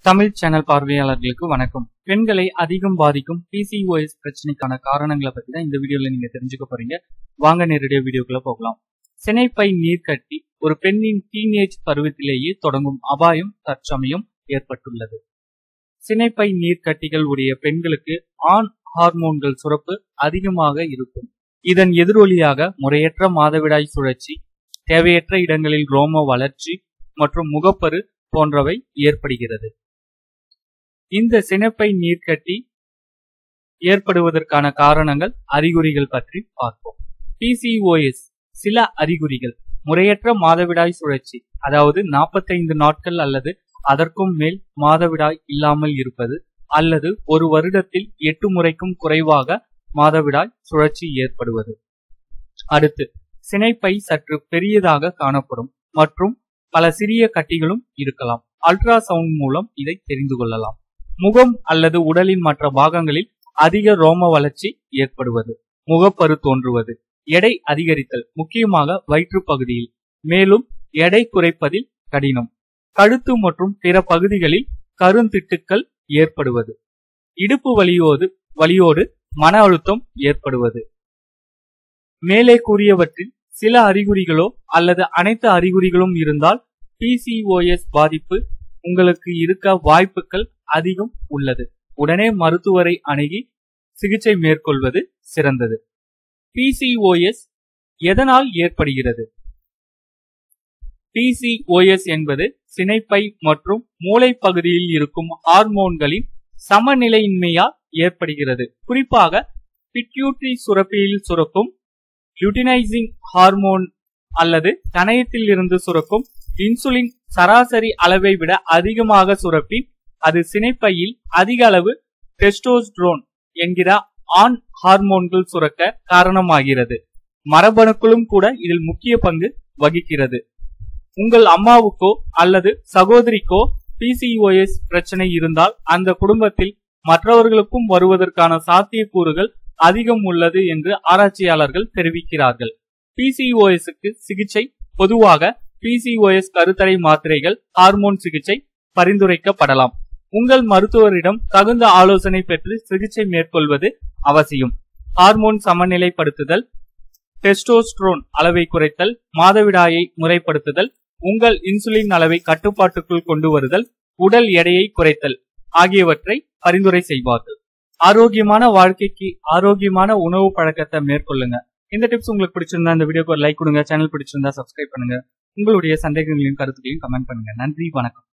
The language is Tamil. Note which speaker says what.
Speaker 1: தமிழ் சேனல் பார்வையாளர்களுக்கு வணக்கம் பெண்களை அதிகம் பாதிக்கும் பிசிஓஎஸ் பிரச்சனைக்கான காரணங்களை பத்தி தான் இந்த வீடியோல நீங்க தெரிஞ்சுக்க போறீங்க வாங்க நேரடியாக வீடியோக்குள்ள போகலாம் சினைப்பை நீர்க்கட்டி ஒரு பெண்ணின் டீனேஜ் பருவத்திலேயே தொடங்கும் அபாயம் தற்சமயம் ஏற்பட்டுள்ளது சினைப்பை நீர்க்கட்டிகள் உடைய பெண்களுக்கு ஆண் ஹார்மோன்கள் சுரப்பு அதிகமாக இருக்கும் இதன் எதிரொலியாக முறையற்ற மாதவிடாய் சுழற்சி தேவையற்ற இடங்களில் ரோம வளர்ச்சி மற்றும் முகப்பரு போன்றவை ஏற்படுகிறது இந்த சினைப்பை நீர்க்கட்டி ஏற்படுவதற்கான காரணங்கள் அறிகுறிகள் பற்றி பார்ப்போம் பிசிஓஎஸ் சில அறிகுறிகள் முறையற்ற மாதவிடாய் சுழற்சி அதாவது நாற்பத்தைந்து நாட்கள் அல்லது அதற்கும் மேல் மாதவிடாய் இல்லாமல் இருப்பது அல்லது ஒரு வருடத்தில் எட்டு முறைக்கும் குறைவாக மாதவிடாய் சுழற்சி ஏற்படுவது அடுத்து சினைப்பை சற்று பெரியதாக காணப்படும் மற்றும் பல சிறிய கட்டிகளும் இருக்கலாம் அல்ட்ராசவுண்ட் மூலம் இதை தெரிந்து கொள்ளலாம் முகம் அல்லது உடலின் மற்ற பாகங்களில் அதிக ரோம வளர்ச்சி ஏற்படுவது முகப்பரு தோன்றுவது எடை அதிகரித்தல் முக்கியமாக வயிற்று பகுதியில் மேலும் எடை குறைப்பதில் கடினம் கழுத்து மற்றும் பிற பகுதிகளில் கருந்திட்டுக்கள் ஏற்படுவது இடுப்பு வலியோடு வலியோடு மன அழுத்தம் ஏற்படுவது மேலே கூறியவற்றில் சில அறிகுறிகளோ அல்லது அனைத்து அறிகுறிகளும் இருந்தால் பிசிஓஎஸ் பாதிப்பு உங்களுக்கு இருக்க வாய்ப்புகள் அதிகம் உள்ளது உடனே மருத்துவரை அணுகி சிகிச்சை மேற்கொள்வது சிறந்தது பிசிஓஎஸ் எதனால் ஏற்படுகிறது பிசிஓஎஸ் என்பது சினைப்பை மற்றும் மூளை பகுதியில் இருக்கும் ஹார்மோன்களின் சமநிலையின்மையால் ஏற்படுகிறது குறிப்பாக பிட்யூட்ரி சுரப்பியில் சுரக்கும் லுட்டினைசிங் ஹார்மோன் அல்லது கணையத்தில் இருந்து சுரக்கும் இன்சுலின் சராசரி அளவை விட அதிகமாக சுரப்பின் அது சினைப்பையில் அதிக அளவு டெஸ்டோஸ்ட்ரோன் என்கிற ஆண் ஹார்மோன்கள் சுரக்க காரணமாகிறது மரபணுக்களும் கூட இதில் முக்கிய பங்கு வகிக்கிறது உங்கள் அம்மாவுக்கோ அல்லது சகோதரிக்கோ பிசிஓஎஸ் பிரச்சனை இருந்தால் அந்த குடும்பத்தில் மற்றவர்களுக்கும் வருவதற்கான சாத்தியக்கூறுகள் அதிகம் உள்ளது என்று ஆராய்ச்சியாளர்கள் தெரிவிக்கிறார்கள் பிசிஓஎஸ்க்கு சிகிச்சை பொதுவாக பிசிஓஎஸ் கருத்தடை மாத்திரைகள் ஹார்மோன் சிகிச்சை பரிந்துரைக்கப்படலாம் உங்கள் மருத்துவரிடம் தகுந்த ஆலோசனை பெற்று சிகிச்சை மேற்கொள்வது அவசியம் ஹார்மோன் சமநிலைப்படுத்துதல் டெஸ்டோஸ்ட்ரோன் அளவை குறைத்தல் மாதவிடாயை முறைப்படுத்துதல் உங்கள் இன்சுலின் அளவை கட்டுப்பாட்டுக்குள் கொண்டு வருதல் உடல் எடையை குறைத்தல் ஆகியவற்றை பரிந்துரை செய்வார்கள் ஆரோக்கியமான வாழ்க்கைக்கு ஆரோக்கியமான உணவு பழக்கத்தை மேற்கொள்ளுங்க இந்த டிப்ஸ் உங்களுக்கு பிடிச்சிருந்தா இந்த வீடியோக்கு ஒரு லைக் கொடுங்க சேனல் பிடிச்சிருந்தா சப்ஸ்கிரைப் பண்ணுங்க உங்களுடைய சந்தேகங்களையும் கருத்துக்களையும் கமெண்ட் பண்ணுங்க நன்றி வணக்கம்